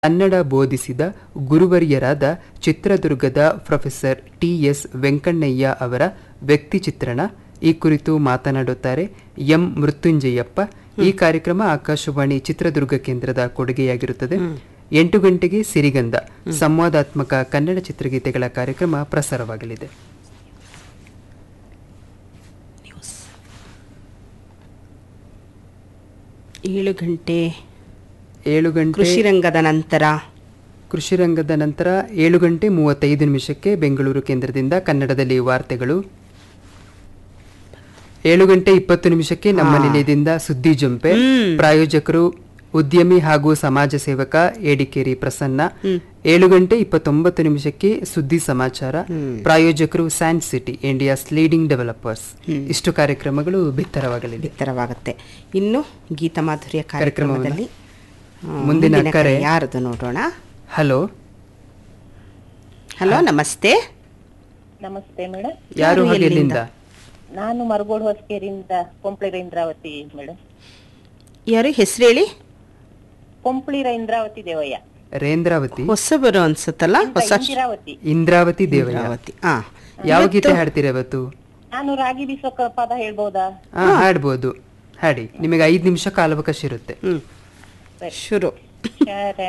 ಕನ್ನಡ ಬೋಧಿಸಿದ ಗುರುವರ್ಯರಾದ ಚಿತ್ರದುರ್ಗದ professor T S Venkannaiah ಅವರ ವ್ಯಕ್ತಿ ಚಿತ್ರಣ ಈ ಕುರಿತು ಮಾತನಾಡುತ್ತಾರೆ ಎಂ ಮೃತ್ಯುಂಜಯಪ್ಪ ಈ ಕಾರ್ಯಕ್ರಮ ಆಕಾಶವಾಣಿ ಚಿತ್ರದುರ್ಗ ಕೇಂದ್ರದ ಕೊಡುಗೆಯಾಗಿರುತ್ತದೆ ಎಂಟು ಗಂಟೆಗೆ ಸಿರಿಗಂಧ ಸಂವಾದಾತ್ಮಕ ಕನ್ನಡ ಚಿತ್ರಗೀತೆಗಳ ಕಾರ್ಯಕ್ರಮ ಪ್ರಸಾರವಾಗಲಿದೆ ಏಳು ಗಂಟೆ ಏಳು ಗಂಟೆ ಕೃಷಿ ರಂಗದ ನಂತರ ಕೃಷಿ ರಂಗದ ನಂತರ ಏಳು ಗಂಟೆ ಮೂವತ್ತೈದು ನಿಮಿಷಕ್ಕೆ ಬೆಂಗಳೂರು ಕೇಂದ್ರದಿಂದ ಕನ್ನಡದಲ್ಲಿ ವಾರ್ತೆಗಳು ಏಳು ಗಂಟೆ ಇಪ್ಪತ್ತು ನಿಮಿಷಕ್ಕೆ ನಮ್ಮ ನಿಲಯದಿಂದ ಸುದ್ದಿ ಜಂಪೆ ಪ್ರಾಯೋಜಕರು ಉದ್ಯಮಿ ಹಾಗೂ ಸಮಾಜ ಸೇವಕ ಏಡಿಕೇರಿ ಪ್ರಸನ್ನ ಏಳು ಗಂಟೆ ಇಪ್ಪತ್ತೊಂಬತ್ತು ನಿಮಿಷಕ್ಕೆ ಸುದ್ದಿ ಸಮಾಚಾರ ಪ್ರಾಯೋಜಕರು San City India's leading developers ಇಷ್ಟು ಕಾರ್ಯಕ್ರಮಗಳು ಬಿತ್ತರವಾಗಲಿದೆ ಬಿತ್ತರವಾಗುತ್ತೆ ಇನ್ನು ಗೀತ ಮಾಧುರ್ಯ ಕಾರ್ಯಕ್ರಮದಲ್ಲಿ ಆ, ಮುಂದಿನ ಕರೆ. ಯಾರದು ನೋಡೋಣ ಹಲೋ ಹಲೋ ನಮಸ್ತೆ ನಮಸ್ತೆ ಮೇಡಮ್ ಯಾರು ಯಾರು ಹಾಗೆ ಎಲ್ಲಿಂದ? ಎಲ್ಲಿಂದ ನಾನು ಮರಗೋಡು ಹೊಸಕೇರಿಯಿಂದ ಕೊಂಪ್ಳಿ ಇಂದ್ರಾವತಿ ಮೇಡಮ್ ಯಾರು ಹೆಸರು ಹೇಳಿ ಕೊಂಪ್ಳಿ ಇಂದ್ರಾವತಿ ದೇವಯ್ಯ ರೇಂದ್ರಾವತಿ ಹೊಸಬರು ಅನ್ಸುತ್ತಲ್ಲ ಹೊಸ ಇಂದಿರಾವತಿ ಇಂದ್ರಾವತಿ ದೇವಯ್ಯ ಇಂದ್ರಾವತಿ ಆ ಯಾವ ಗೀತೆ ಹಾಡ್ತೀರಾ ಇವತ್ತು ನಾನು ರಾಗಿ ಬೀಸೋ ಕ- ಪದ ಹೇಳ್ಬೋದಾ ಹಾ ಹಾಡ್ಬೋದು ಹಾಡಿ ನಿಮಗೆ ಐದು ನಿಮಿಷ ಕಾಲಾವಕಾಶ ಇರುತ್ತೆ ಹ್ಮ್ ಶುರು ಶರ